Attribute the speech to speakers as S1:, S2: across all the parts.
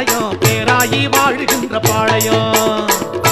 S1: பாளையம் பேராயி வாழுகின்ற பாளையம்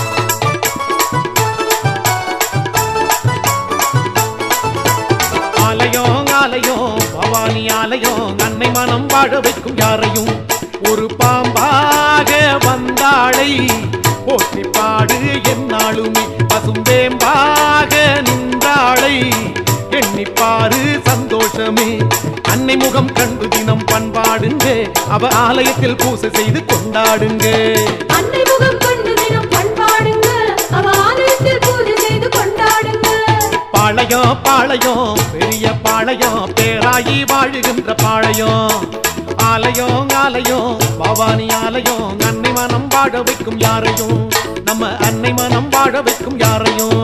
S1: ஆலயம் ஆலயம் பவானி ஆலயம் அன்னை மனம் வாழ வைக்கும் யாரையும் ஒரு பாம்பாக வந்தாளை போற்றி பாடு என்னாலுமே பசும்பேம்பாக நின்றாளை எண்ணிப்பாரு சந்தோஷமே அன்னை முகம் கண்டு தினம் பண்பாடுங்க அவ ஆலயத்தில் பூசை செய்து கொண்டாடுங்க
S2: அன்னை முகம் கண்டு தினம் பண்பாடுங்க அவ ஆலயத்தில் பூஜை செய்து கொண்டாடுங்க
S1: பாளையம் பாளையம் பெரிய பாளையம் பேராயி வாழுகின்ற பாளையம் ஆலயம் ஆலயம் பவானி ஆலயம் அன்னை மனம் வாழ வைக்கும் யாரையும் நம்ம அன்னை மனம் வாழ வைக்கும் யாரையும்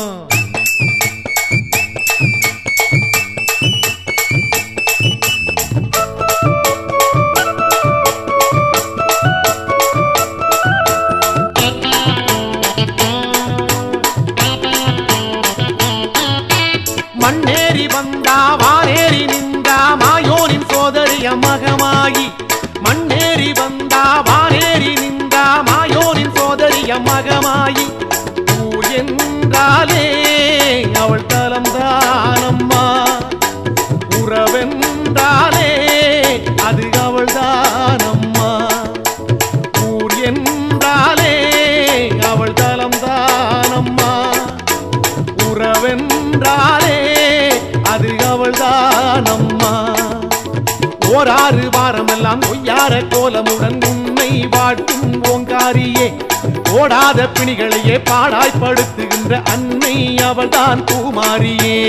S1: மண்ணேறி வந்தா வானேறி நின்றா மாயோனின் சோதரிய மகமாகி மண்ணேறி வந்தா வானேறி நின்றா மாயோனின் சோதரிய மகமாயி ஊர் என்றாலே அவள் தலம்தானம்மா உறவென்றாலே அது அவள் தானம்மா ஊர் என்றாலே அவள் தலம்தானம்மா உறவென்றாலே அது அவள்தானம்மா ஓராறு வாரமெல்லாம் ஒய்யார கோலமுடன் உன்னை வாழ்த்தும் ஓங்காரியே ஓடாத பிணிகளையே பாடாய்ப்படுத்துகின்ற அன்னை அவள்தான் பூமாரியே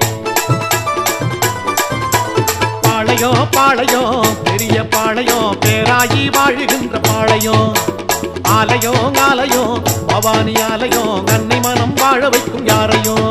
S1: பாளையம் பாளையம் பெரிய பாளையம் பேராயி வாழுகின்ற பாளையம் ஆலயம் ஆலயம் பவானி ஆலயம் அன்னை மனம் வாழ வைக்கும் யாரையும்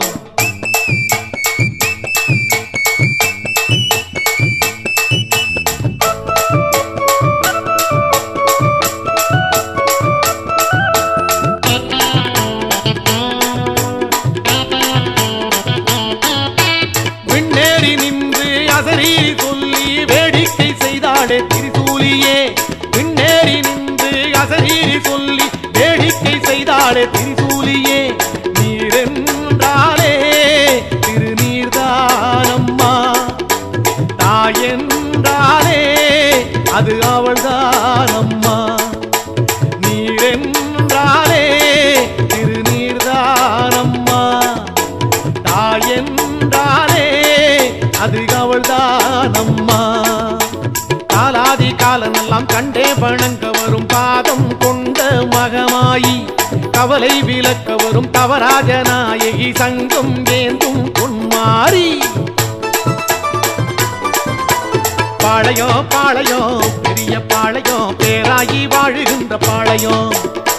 S1: விண்ணேறி நின்று அசரி சொல்லி வேடிக்கை செய்தாளே திரிசூலியே விண்ணேறி நின்று அசரி சொல்லி வேடிக்கை செய்தாளே திரிசூலியே நீரென்றாலே திருநீர்தானம்மா தாயென்றாலே அது அவள்தானம்மா நீரென்றாலே திருநீர்தானம்மா தாயென்றாலே அது அவள்தானம்மா காலாதி காலமெல்லாம் கண்டே வணங்க வரும் பாதம் கொண்ட மகமாயி கவலை விலக்க வரும் தவராஜ நாயகி சங்கம் ஏந்தும் பொன்மாரி பாளையம் பாளையம் பெரிய பாளையம் பேராகி வாழுகின்ற பாளையம்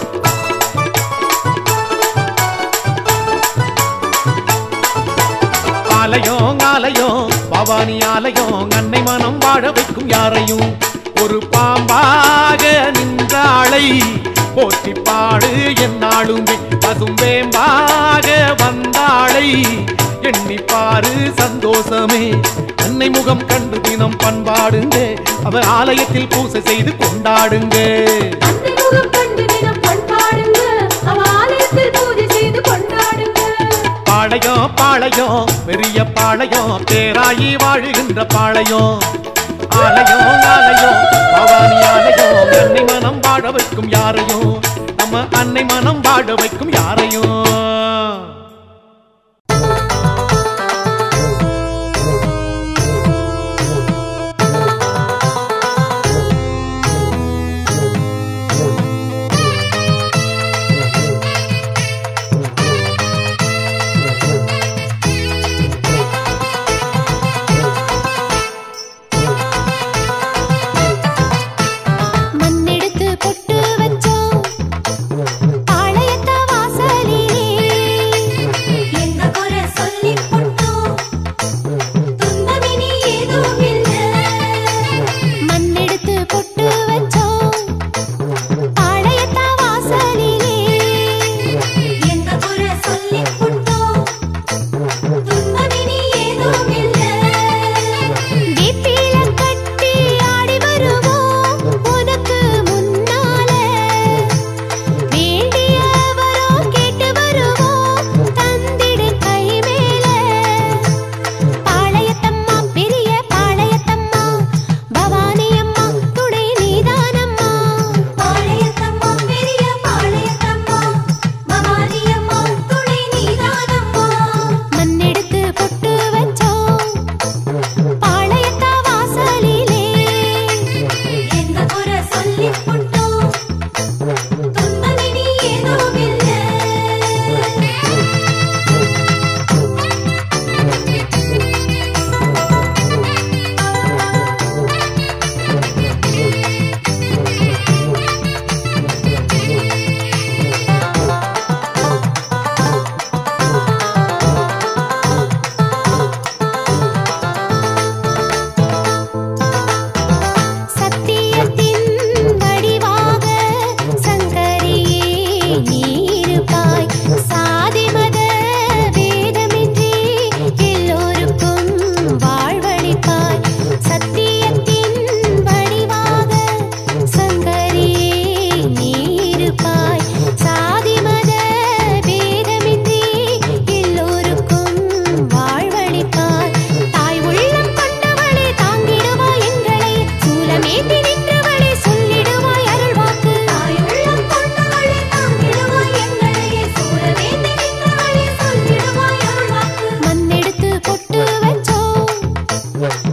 S1: ஆலயம் ஆலயம் பவானி ஆலயம் அன்னை மனம் வாழ வைக்கும் யாரையும் ஒரு பாம்பாக நின்றாளை போற்றி பாடு என்னாலுமே பசும்பேம்பாக வந்தாளை எண்ணிப்பாரு சந்தோஷமே அன்னை முகம் கண்டு தினம் பண்பாடுங்க அவ ஆலயத்தில் பூசை செய்து கொண்டாடுங்க
S2: அன்னை முகம் கண்டு தினம் பண்பாடுங்க அவ ஆலயத்தில் பூஜை செய்து கொண்டாடுங்க
S1: பாளையம் பாளையம் பெரிய பாளையம் பேராயி வாழுகின்ற பாளையம் ஆலயம் ஆலயம் பவானி ஆலயம் அன்னை மனம் வாழ வைக்கும் யாரையும் நம்ம அன்னை மனம் வாழ வைக்கும் யாரையும்
S3: மண்ணெடுத்து பொட்டு வச்சோம் பாளையத்த வாசலிலே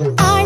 S3: ஆள